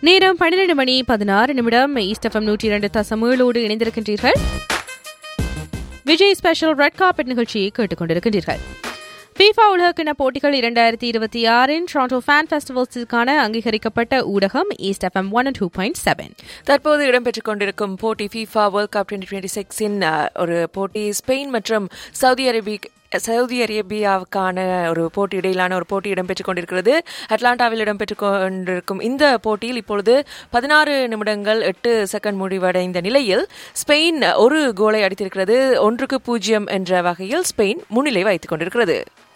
நேரம் பன்னிரண்டு மணி பதினாறு நிமிடம் ஈஸ்ட் எஃப்எம் நூற்றி இரண்டு தசம் ஏழோடு இணைந்திருக்கின்றீர்கள் விஜய் ஸ்பெஷல் ரெட் கார்பெட் நிகழ்ச்சியை கேட்டுக்கொண்டிருக்கின்றீர்கள் ஃபீஃபா உலகக்கிண போட்டிகள் இரண்டாயிரத்தி இருபத்தி ஆறின் டொரண்டோ ஃபேன் ஃபெஸ்டிவல்ஸுக்கான அங்கீகரிக்கப்பட்ட ஊடகம் east FM one two point seven தற்போது இடம்பெற்றுக் கொண்டிருக்கும் போட்டி FIFA World Cup twenty twenty சிக்ஸின் ஒரு போட்டி ஸ்பெயின் மற்றும் சவுதி அரேபிய சவுதி அரேபியாவுக்கான ஒரு போட்டி இடையிலான ஒரு போட்டி இடம்பெற்றுக் கொண்டிருக்கிறது அட்லாண்டாவில் இடம்பெற்றுக் கொண்டிருக்கும் இந்த போட்டியில் இப்பொழுது பதினாறு நிமிடங்கள் எட்டு செகண்ட் முடிவடைந்த நிலையில் ஸ்பெயின் ஒரு கோலை அடித்திருக்கிறது ஒன்றுக்கு பூஜ்ஜியம் என்ற வகையில் ஸ்பெயின் முன்னிலை வைத்துக் கொண்டிருக்கிறது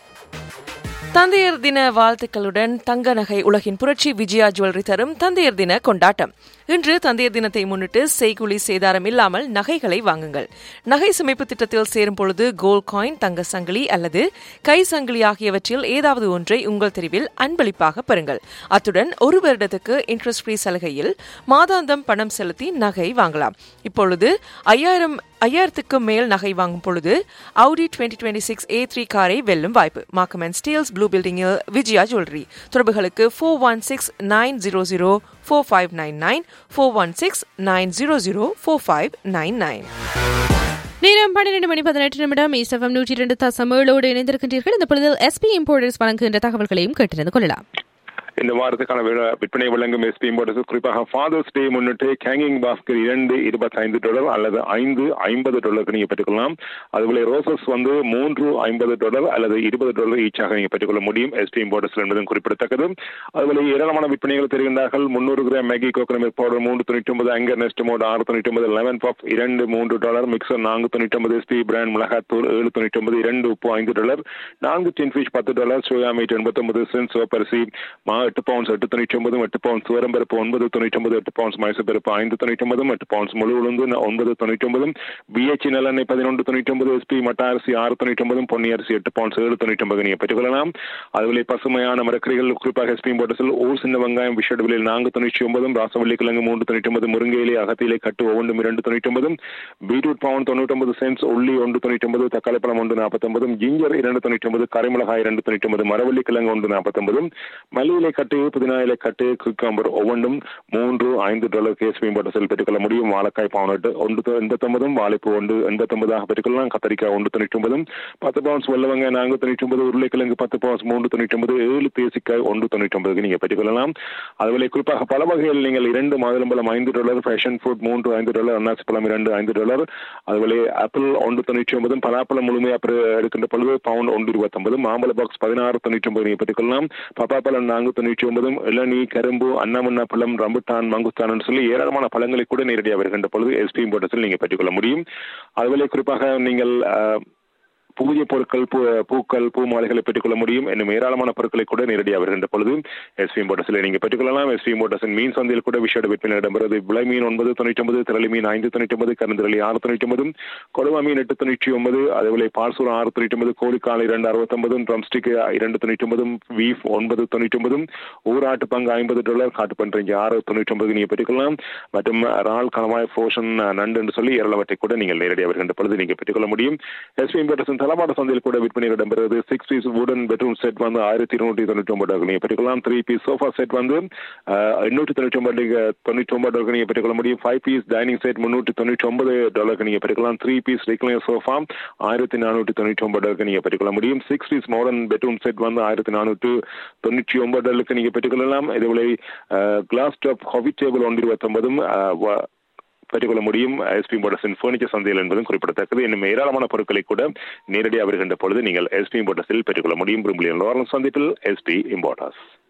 தந்தையர் தின வாழ்த்துக்களுடன் தங்க நகை உலகின் புரட்சி விஜயா ஜுவல்லரி தரும் தந்தையர் தின கொண்டாட்டம் இன்று தந்தையர் தினத்தை முன்னிட்டு செய்குலி சேதாரம் இல்லாமல் நகைகளை வாங்குங்கள் நகை சுமைப்பு திட்டத்தில் சேரும் பொழுது கோல்ட் காயின் தங்க சங்கிலி அல்லது கை சங்கிலி ஆகியவற்றில் ஏதாவது ஒன்றை உங்கள் தெரிவில் அன்பளிப்பாக பெறுங்கள் அத்துடன் ஒரு வருடத்துக்கு இன்ட்ரெஸ்ட் ஃப்ரீ சலுகையில் மாதாந்தம் பணம் செலுத்தி நகை வாங்கலாம் இப்பொழுது ஐயாயிரம் ஐயாயிரத்துக்கும் மேல் நகை வாங்கும் பொழுது Audi twenty twenty six A three காரை வெல்லும் வாய்ப்பு மார்க்கம் அண்ட் ஸ்டீல்ஸ் ப்ளூ பில்டிங்கில் விஜயா ஜுவல்லரி தொடர்புகளுக்கு four one six nine zero zero four five nine nine four one six nine zero zero four five nine nine நேரம் பன்னிரண்டு மணி பதினெட்டு நிமிடம் east FM நூற்றி இரண்டு தசம் ஏழோடு இணைந்திருக்கின்றீர்கள் இந்த பொழுதில் எஸ்பி இம்போர்டர்ஸ் வழங்குகின்ற தகவல்களையும் கேட்டிருந்து கொள்ளலாம் இந்த வாரத்துக்கான விழா- விற்பனை வழங்கும் எஸ்பி இம்போர்டர்ஸ் குறிப்பாக ஃபாதர்ஸ் டே முன்னிட்டு கேங்கிங் பாஸ்கர் இரண்டு இருபத்தைந்து டாலர் அல்லது ஐந்து ஐம்பது டாலருக்கு நீங்க பெற்றுக்கொள்ளலாம் அதுபோல ரோசஸ் வந்து மூன்று ஐம்பது டாலர் அல்லது இருபது டாலர் ஈச்சாக நீங்க பெற்றுக்கொள்ள முடியும் எஸ்பி இம்போர்டர்ஸ் என்பதும் குறிப்பிடத்தக்கது அதுபோல ஏராளமான விற்பனைகள் தருகின்றார்கள் முன்னூறு கிராம் மேகி கோகனமிக் பவுடர் மூன்று தொண்ணூற்றி ஒன்பது அங்கர் நெஸ்ட் மோட் ஆறு தொண்ணூற்றி ஒன்பது லெமன் பப் இரண்டு மூன்று டாலர் மிக்சர் நான்கு தொண்ணூற்றி ஒன்பது எஸ்பி பிராண்ட் மிளகாத்தூள் ஏழு தொண்ணூற்றி ஒன்பது இரண்டு உப்பு ஐந்து டாலர் நான்கு டின்ஃபிஷ் பத்து டாலர் சோயா மீட் எண்பத்தொன்பது சென்ட் சோப்பரிசி மா எட்டு பவுன்ஸ் எட்டு தொண்ணூற்றி ஒன்பதும் எட்டு பவுன்ஸ் சுவரம்பருப்பு ஒன்பது தொண்ணூற்றி ஒன்பது எட்டு பவுன்ஸ் மைசூர் பருப்பு ஐந்து தொண்ணூற்றி ஒன்பதும் எட்டு பவுன்ஸ் முழு உளுந்து ந- ஒன்பது தொண்ணூற்றி ஒன்பதும் பிஹெச் நல்லெண்ணெய் பதினொன்று தொண்ணூற்றி ஒன்பது எஸ்பி மட்ட அரிசி ஆறு தொண்ணூற்றி ஒன்பதும் பொன்னி அரிசி எட்டு பவுன்ஸ் ஏழு தொண்ணூற்றி ஒன்பது நீங்கள் பெற்றுக்கொள்ளலாம் அதுபோல பசுமையான மரக்கறிகள் குறிப்பாக எஸ்பி போட்டஸில் ஊர் சின்ன வெங்காயம் விஷட் விலையில் நான்கு தொண்ணூற்றி ஒன்பதும் ராசவள்ளி கிழங்கு மூன்று தொண்ணூற்றி ஒன்பது முருங்கையிலே அகத்திலே கட்டு ஒவ்வொன்றும் இரண்டு தொண்ணூற்றி ஒன்பதும் பீட்ரூட் பவுன் தொண்ணூற்றொன்பது சென்ஸ் உள்ளி ஒன்று தொண்ணூற்றி ஒன்பது தக்காளி பழம் ஒன்று நாற்பத்தொன்பதும் ஜிஞ்சர் இரண்டு தொண்ணூற்றி ஒன்பது கரிமிளகாய் இரண்டு தொண்ணூற்றி ஒன்பது மரவள்ளி கிழங்கு ஒன்று நாற்பத்தொன்பதும் மல்லியிலை கட்டு புதினா இலை கட்டு குக்காம்பர் ஒவ்வொன்றும் மூன்று ஐந்து டாலர் கேஸ் மேம்பட்ட பெற்றுக்கொள்ள முடியும் வாழைக்காய் பவுனட்டு ஒன்று தொ- எண்பத்தொன்பதும் வாழைப்பூ ஒன்று எண்பத்தொன்பதாக பெற்றுக்கொள்ளலாம் கத்தரிக்காய் ஒன்று தொண்ணூற்றி ஒன்பதும் பத்து பவுன்ஸ் வெள்ளவங்க நான்கு தொண்ணூற்றி ஒன்பது உருளைக்கிழங்கு பத்து பவுன்ஸ் மூன்று தொண்ணூற்றி ஒன்பது ஏழு தேசிக்காய் ஒன்று தொண்ணூற்றி ஒன்பதுக்கு நீங்கள் பெற்றுக்கொள்ளலாம் அதுபோல குறிப்பாக பல வகையில் நீங்கள் இரண்டு மாதுளம்பழம் ஐந்து டாலர் ஃபேஷன் ஃபுட் மூன்று ஐந்து டாலர் அன்னாசி பழம் இரண்டு ஐந்து டாலர் அதுபோல ஆப்பிள் ஒன்று தொண்ணூற்றி ஒன்பதும் பலாப்பழம் முழுமையாக பெரு- எடுக்கின்ற பொழுது பவுண்ட் ஒன்று இருபத்தொன்பது மாம்பழ பாக்ஸ் பதினாறு தொண்ணூற்றி ஒன்பது நீங்கள் பெற்றுக்கொள்ளலாம் பப்பாப்பழம் நான்கு தொண்ணூற்றி ஒன்பதும் இளநீ கரும்பு அன்னமன்னா பழம் ரம்புட்டான் மங்குஸ்தான் சொல்லி ஏராளமான பழங்களை கூட நேரடியாக வருகின்ற பொழுது எஸ்பி இம்போர்ட்டஸில் நீங்கள் பெற்றுக்கொள்ள முடியும் அதுபோல குறிப்பாக நீங்கள் அஹ், பூஜை பொருட்கள் பூ பூக்கள் பூ மாலைகளை பெற்றுக்கொள்ள முடியும் என்னும் ஏராளமான பொருட்களை கூட நேரடியாக வருகின்ற பொழுது எஸ்பி மோட்டர்ஸில் நீங்கள் பெற்றுக்கொள்ளலாம் எஸ்பி மோட்டர்ஸின் மீன் சந்தையில் கூட விஷேட விற்பனை இடம்பெறுவது விளை மீன் ஒன்பது தொண்ணூற்றி ஒன்பது திரளி மீன் ஐந்து தொண்ணூற்றி ஒன்பது கருந்திரளி ஆறு தொண்ணூற்றி ஒன்பது கொடுவா மீன் எட்டு தொண்ணூற்றி ஒன்பது அதேபோல பால்சூர் ஆறு தொண்ணூற்றி ஒன்பது கோழிக்கால் இரண்டு அறுபத்தொன்பதும் ட்ரம்ஸ்டிக் இரண்டு தொண்ணூற்றி ஒன்பதும் வீஃப் ஒன்பது தொண்ணூற்றி ஒன்பதும் ஊராட்டு பங்கு ஐம்பது டாலர் காட்டு பண்றீங்க ஆறு தொண்ணூற்றி ஒன்பது நீங்கள் பெற்றுக்கொள்ளலாம் மற்றும் ரால் கணவாய் ஃபோஷன் நண்டு என்று சொல்லி ஏராளவற்றை கூட நீங்கள் நேரடியாக வருகின்ற பொழுது நீங்கள் பெற்றுக்கொள்ள முடியும் எஸ்பி இம்பர்டஸின் தளபாட சந்தையில் கூட விற்பனை இடம்பெறுவது சிக்ஸ் பீஸ் வுடன் பெட்ரூம் செட் வந்து ஆயிரத்தி இருநூற்றி தொண்ணூற்றி ஒன்பது நீங்கள் பெற்றுக்கொள்ளலாம் த்ரீ பீஸ் சோஃபா செட் வந்து அஹ், எண்ணூற்றி தொண்ணூற்றி ஒன்பது தொண்ணூற்றி ஒன்பது டாலருக்கு நீங்கள் பெற்றுக்கொள்ள முடியும் ஃபைவ் பீஸ் டைனிங் செட் முன்னூற்றி தொண்ணூற்றி ஒன்பது டாலருக்கு நீங்கள் பெற்றுக்கொள்ளலாம் த்ரீ பீஸ் ரெக்லைன் சோஃபா ஆயிரத்தி நானூற்றி தொண்ணூற்றி ஒன்பது டாலருக்கு நீங்கள் பெற்றுக்கொள்ள முடியும் six piece modern bedroom set வந்து ஆயிரத்தி நானூற்று தொண்ணூற்றி ஒன்பது டாலருக்கு நீங்கள் பெற்றுக்கொள்ளலாம் இதேபோல கிளாஸ் டாப் ஹாபி டேபிள் ஒன்று இருபத்தொன்பதும் பெற்றுக்கொள்ள முடியும் எஸ்பி மோட்டர்ஸின் ஃபர்னிச்சர் சந்தையில் என்பதும் குறிப்பிடத்தக்கது இன்னும் ஏராளமான பொருட்களை கூட நேரடியாக வருகின்ற பொழுது நீங்கள் எஸ்பி இம்போர்ட்டஸில் பெற்றுக்கொள்ள முடியும் பிரம்பிளியன் லாரன்ஸ் சந்திப்பில் எஸ்பி இம்போர்ட்டர்ஸ்